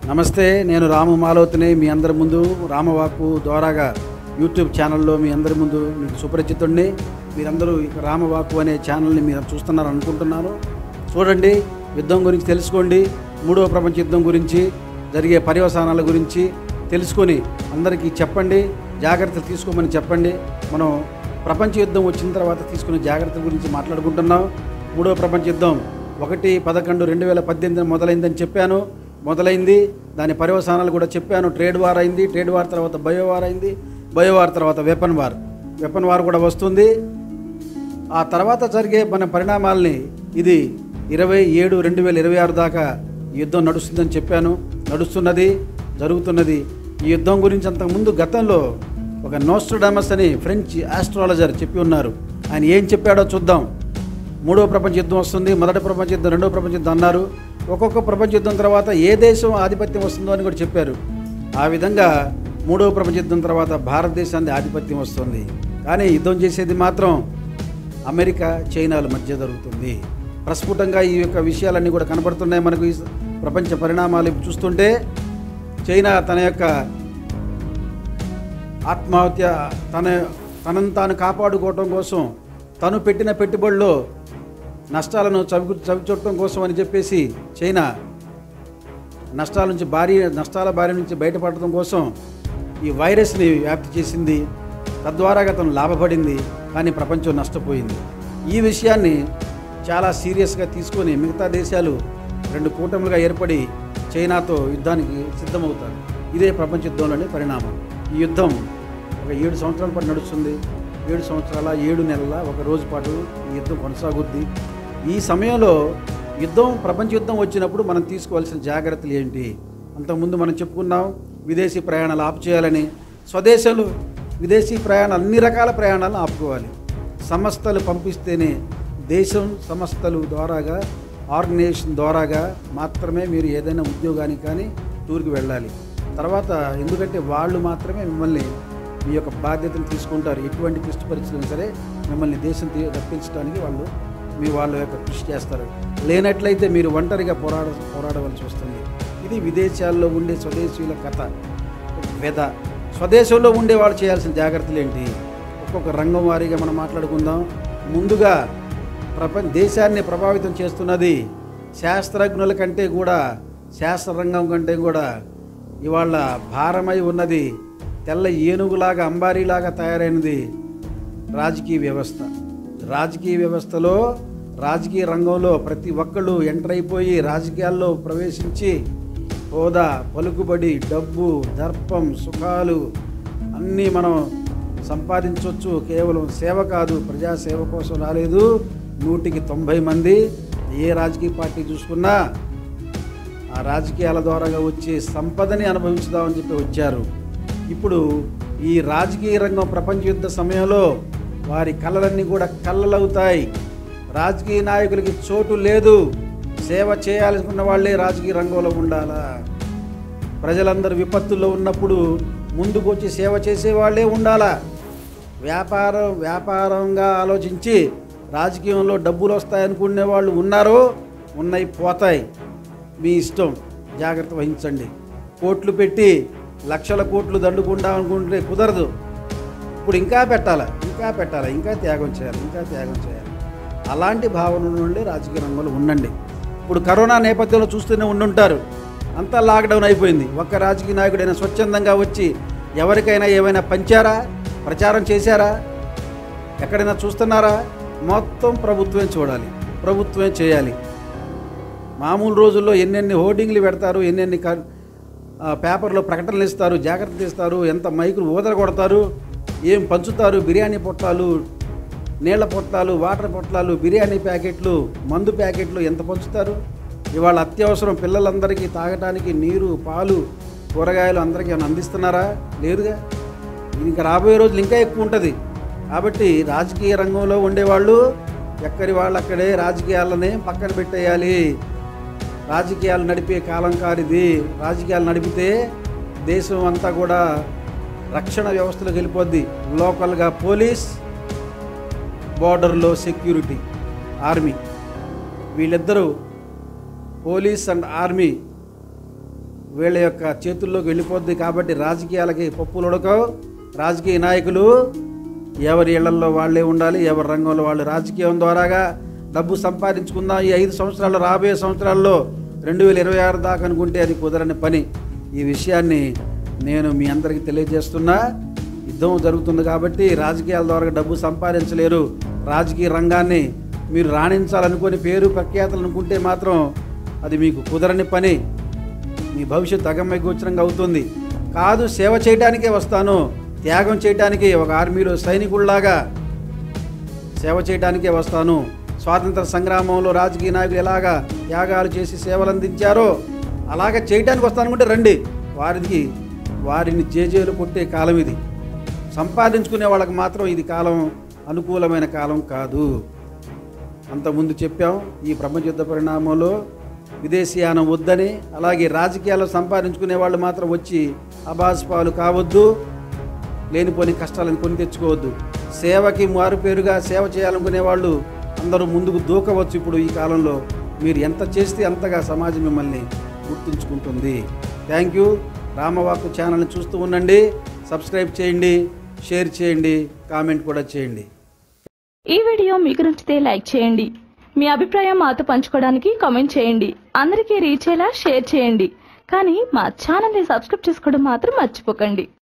నమస్తే నేను రాము మాలోతిని మీ అందరి ముందు రామవాకు ద్వారాగా యూట్యూబ్ ఛానల్లో మీ అందరి ముందు మీకు సుపరిచితుడిని మీరందరూ ఇక రామవాకు అనే ఛానల్ని మీరు చూస్తున్నారు అనుకుంటున్నాను చూడండి యుద్ధం గురించి తెలుసుకోండి మూడవ ప్రపంచ యుద్ధం గురించి జరిగే పర్యవసానాల గురించి తెలుసుకొని అందరికీ చెప్పండి జాగ్రత్తలు తీసుకోమని చెప్పండి మనం ప్రపంచ యుద్ధం వచ్చిన తర్వాత తీసుకునే జాగ్రత్తల గురించి మాట్లాడుకుంటున్నాం మూడవ ప్రపంచ యుద్ధం ఒకటి పదకొండు రెండు వేల పద్దెనిమిది మొదలైందని చెప్పాను మొదలైంది దాని పర్యవసానాలు కూడా చెప్పాను ట్రేడ్ వార్ అయింది ట్రేడ్ వార్ తర్వాత బయో వార్ అయింది బయో వార్ తర్వాత వెపన్ వార్ వెపన్ వార్ కూడా వస్తుంది ఆ తర్వాత జరిగే మన పరిణామాల్ని ఇది ఇరవై ఏడు రెండు వేల ఇరవై ఆరు దాకా ఈ యుద్ధం నడుస్తుందని చెప్పాను నడుస్తున్నది జరుగుతున్నది ఈ యుద్ధం గురించి అంతకుముందు గతంలో ఒక నోస్ట్రడామస్ అని ఫ్రెంచ్ ఆస్ట్రాలజర్ చెప్పి ఉన్నారు ఆయన ఏం చెప్పాడో చూద్దాం మూడవ ప్రపంచ యుద్ధం వస్తుంది మొదటి ప్రపంచ యుద్ధం రెండవ ప్రపంచ యుద్ధం అన్నారు ఒక్కొక్క ప్రపంచ యుద్ధం తర్వాత ఏ దేశం ఆధిపత్యం వస్తుందో అని కూడా చెప్పారు ఆ విధంగా మూడవ ప్రపంచ యుద్ధం తర్వాత భారతదేశానికి ఆధిపత్యం వస్తుంది కానీ యుద్ధం చేసేది మాత్రం అమెరికా చైనాల మధ్య జరుగుతుంది ప్రస్ఫుటంగా ఈ యొక్క విషయాలన్నీ కూడా కనబడుతున్నాయి మనకు ఈ ప్రపంచ పరిణామాలు చూస్తుంటే చైనా తన యొక్క ఆత్మహత్య తన తనను తాను కాపాడుకోవటం కోసం తను పెట్టిన పెట్టుబడిలో నష్టాలను చవి చవిచూడటం కోసం అని చెప్పేసి చైనా నష్టాల నుంచి భారీ నష్టాల బారి నుంచి బయటపడటం కోసం ఈ వైరస్ని వ్యాప్తి చేసింది తద్వారాగా తను లాభపడింది కానీ ప్రపంచం నష్టపోయింది ఈ విషయాన్ని చాలా సీరియస్గా తీసుకొని మిగతా దేశాలు రెండు కూటములుగా ఏర్పడి చైనాతో యుద్ధానికి సిద్ధమవుతారు ఇదే ప్రపంచ యుద్ధంలోని పరిణామం ఈ యుద్ధం ఒక ఏడు సంవత్సరాల పాటు నడుస్తుంది ఏడు సంవత్సరాల ఏడు నెలల ఒక రోజు పాటు ఈ యుద్ధం కొనసాగుద్ది ఈ సమయంలో యుద్ధం ప్రపంచ యుద్ధం వచ్చినప్పుడు మనం తీసుకోవాల్సిన జాగ్రత్తలు ఏంటి అంతకుముందు మనం చెప్పుకున్నాం విదేశీ ప్రయాణాలు ఆపు చేయాలని స్వదేశాలు విదేశీ ప్రయాణాలు అన్ని రకాల ప్రయాణాలను ఆపుకోవాలి సంస్థలు పంపిస్తేనే దేశం సంస్థలు ద్వారాగా ఆర్గనైజేషన్ ద్వారాగా మాత్రమే మీరు ఏదైనా ఉద్యోగానికి కానీ టూర్కి వెళ్ళాలి తర్వాత ఎందుకంటే వాళ్ళు మాత్రమే మిమ్మల్ని మీ యొక్క బాధ్యతను తీసుకుంటారు ఎటువంటి క్లిష్ట పరిస్థితులు సరే మిమ్మల్ని దేశం తీ- రప్పించడానికి వాళ్ళు మీ వాళ్ళ యొక్క కృషి చేస్తారు లేనట్లయితే మీరు ఒంటరిగా పోరాడ పోరాడవలసి వస్తుంది ఇది విదేశాల్లో ఉండే స్వదేశీయుల కథ వెద స్వదేశంలో ఉండే వాళ్ళు చేయాల్సిన జాగ్రత్తలు ఏంటి ఒక్కొక్క రంగం వారీగా మనం మాట్లాడుకుందాం ముందుగా ప్రపంచ దేశాన్ని ప్రభావితం చేస్తున్నది శాస్త్రజ్ఞుల కంటే కూడా శాస్త్ర రంగం కంటే కూడా ఇవాళ భారమై ఉన్నది తెల్ల ఏనుగులాగా అంబారీలాగా తయారైనది రాజకీయ వ్యవస్థ రాజకీయ వ్యవస్థలో రాజకీయ రంగంలో ప్రతి ఒక్కళ్ళు ఎంటర్ అయిపోయి రాజకీయాల్లో ప్రవేశించి హోదా పలుకుబడి డబ్బు దర్పం సుఖాలు అన్నీ మనం సంపాదించవచ్చు కేవలం సేవ కాదు ప్రజాసేవ కోసం రాలేదు నూటికి తొంభై మంది ఏ రాజకీయ పార్టీ చూసుకున్నా ఆ రాజకీయాల ద్వారాగా వచ్చే సంపదని అనుభవించుదామని చెప్పి వచ్చారు ఇప్పుడు ఈ రాజకీయ రంగం ప్రపంచ యుద్ధ సమయంలో వారి కళలన్నీ కూడా కళ్ళలవుతాయి రాజకీయ నాయకులకి చోటు లేదు సేవ చేయాలనుకున్న వాళ్ళే రాజకీయ రంగంలో ఉండాలా ప్రజలందరూ విపత్తుల్లో ఉన్నప్పుడు ముందుకు వచ్చి సేవ చేసే వాళ్ళే ఉండాలా వ్యాపారం వ్యాపారంగా ఆలోచించి రాజకీయంలో డబ్బులు వస్తాయనుకునే వాళ్ళు ఉన్నారో ఉన్నాయి పోతాయి మీ ఇష్టం జాగ్రత్త వహించండి కోట్లు పెట్టి లక్షల కోట్లు దండుకుంటాం అనుకుంటే కుదరదు ఇప్పుడు ఇంకా పెట్టాలా ఇంకా పెట్టాలా ఇంకా త్యాగం చేయాలి ఇంకా త్యాగం చేయాలి అలాంటి భావన నుండి రాజకీయ రంగంలో ఉండండి ఇప్పుడు కరోనా నేపథ్యంలో చూస్తూనే ఉండుంటారు అంతా లాక్డౌన్ అయిపోయింది ఒక్క రాజకీయ నాయకుడైనా స్వచ్ఛందంగా వచ్చి ఎవరికైనా ఏమైనా పంచారా ప్రచారం చేశారా ఎక్కడైనా చూస్తున్నారా మొత్తం ప్రభుత్వమే చూడాలి ప్రభుత్వమే చేయాలి మామూలు రోజుల్లో ఎన్నెన్ని హోర్డింగ్లు పెడతారు ఎన్నెన్ని క- ఆ, పేపర్లో ప్రకటనలు ఇస్తారు జాగ్రత్తలు ఇస్తారు ఎంత మైకులు ఊదర కొడతారు ఏం పంచుతారు బిర్యానీ పొట్లాలు నీళ్ల పొట్లాలు వాటర్ పొట్లాలు బిర్యానీ ప్యాకెట్లు మందు ప్యాకెట్లు ఎంత పంచుతారు ఇవాళ అత్యవసరం పిల్లలందరికీ తాగటానికి నీరు పాలు కూరగాయలు అందరికీ ఏమైనా అందిస్తున్నారా లేదుగా ఇంకా రాబోయే రోజులు ఇంకా ఎక్కువ ఉంటుంది కాబట్టి రాజకీయ రంగంలో ఉండేవాళ్ళు ఎక్కడి వాళ్ళు అక్కడే రాజకీయాలని పక్కన పెట్టేయాలి రాజకీయాలు నడిపే కాలం కారిది రాజకీయాలు నడిపితే దేశం అంతా కూడా రక్షణ వ్యవస్థలోకి వెళ్ళిపోద్ది లోకల్గా పోలీస్ బార్డర్లో సెక్యూరిటీ ఆర్మీ వీళ్ళిద్దరూ పోలీస్ అండ్ ఆర్మీ వీళ్ళ యొక్క చేతుల్లోకి వెళ్ళిపోద్ది కాబట్టి రాజకీయాలకి పప్పులు ఉడకవు రాజకీయ నాయకులు ఎవరి ఇళ్లలో వాళ్ళే ఉండాలి ఎవరి రంగంలో వాళ్ళు రాజకీయం ద్వారాగా డబ్బు సంపాదించుకుందాం ఈ ఐదు సంవత్సరాల్లో రాబోయే సంవత్సరాల్లో రెండు వేల ఇరవై ఆరు దాకా అనుకుంటే అది కుదరని పని ఈ విషయాన్ని నేను మీ అందరికీ తెలియజేస్తున్నా యుద్ధం జరుగుతుంది కాబట్టి రాజకీయాల ద్వారా డబ్బు సంపాదించలేరు రాజకీయ రంగాన్ని మీరు రాణించాలనుకుని పేరు ప్రఖ్యాతలు అనుకుంటే మాత్రం అది మీకు కుదరని పని మీ భవిష్యత్తు అగమ్య గోచరంగా అవుతుంది కాదు సేవ చేయడానికే వస్తాను త్యాగం చేయడానికి ఒక ఆర్మీలో సైనికుల్లాగా సేవ చేయడానికే వస్తాను స్వాతంత్ర సంగ్రామంలో రాజకీయ నాయకులు ఎలాగా త్యాగాలు చేసి సేవలు అందించారో అలాగ చేయడానికి వస్తానుకుంటే రండి వారికి వారిని జేజేలు కొట్టే కాలం ఇది సంపాదించుకునే వాళ్ళకి మాత్రం ఇది కాలం అనుకూలమైన కాలం కాదు అంతకుముందు చెప్పాం ఈ ప్రపంచ యుద్ధ పరిణామంలో విదేశీయానం వద్దని అలాగే రాజకీయాల్లో సంపాదించుకునే వాళ్ళు మాత్రం వచ్చి అబాస్పాలు కావద్దు లేనిపోని కష్టాలను కొని తెచ్చుకోవద్దు సేవకి మారుపేరుగా సేవ చేయాలనుకునే వాళ్ళు అందరూ ముందుకు దూకవచ్చు ఇప్పుడు ఈ కాలంలో మీరు ఎంత చేస్తే అంతగా సమాజం మిమ్మల్ని గుర్తుంచుకుంటుంది థ్యాంక్ యూ రామవాకు ఛానల్ని చూస్తూ ఉండండి సబ్స్క్రైబ్ చేయండి షేర్ చేయండి కామెంట్ కూడా చేయండి ఈ వీడియో మీకు నచ్చితే లైక్ చేయండి మీ అభిప్రాయం మాతో పంచుకోవడానికి కామెంట్ చేయండి అందరికీ రీచ్ అయ్యేలా షేర్ చేయండి కానీ మా ఛానల్ని సబ్స్క్రైబ్ చేసుకోవడం మాత్రం మర్చిపోకండి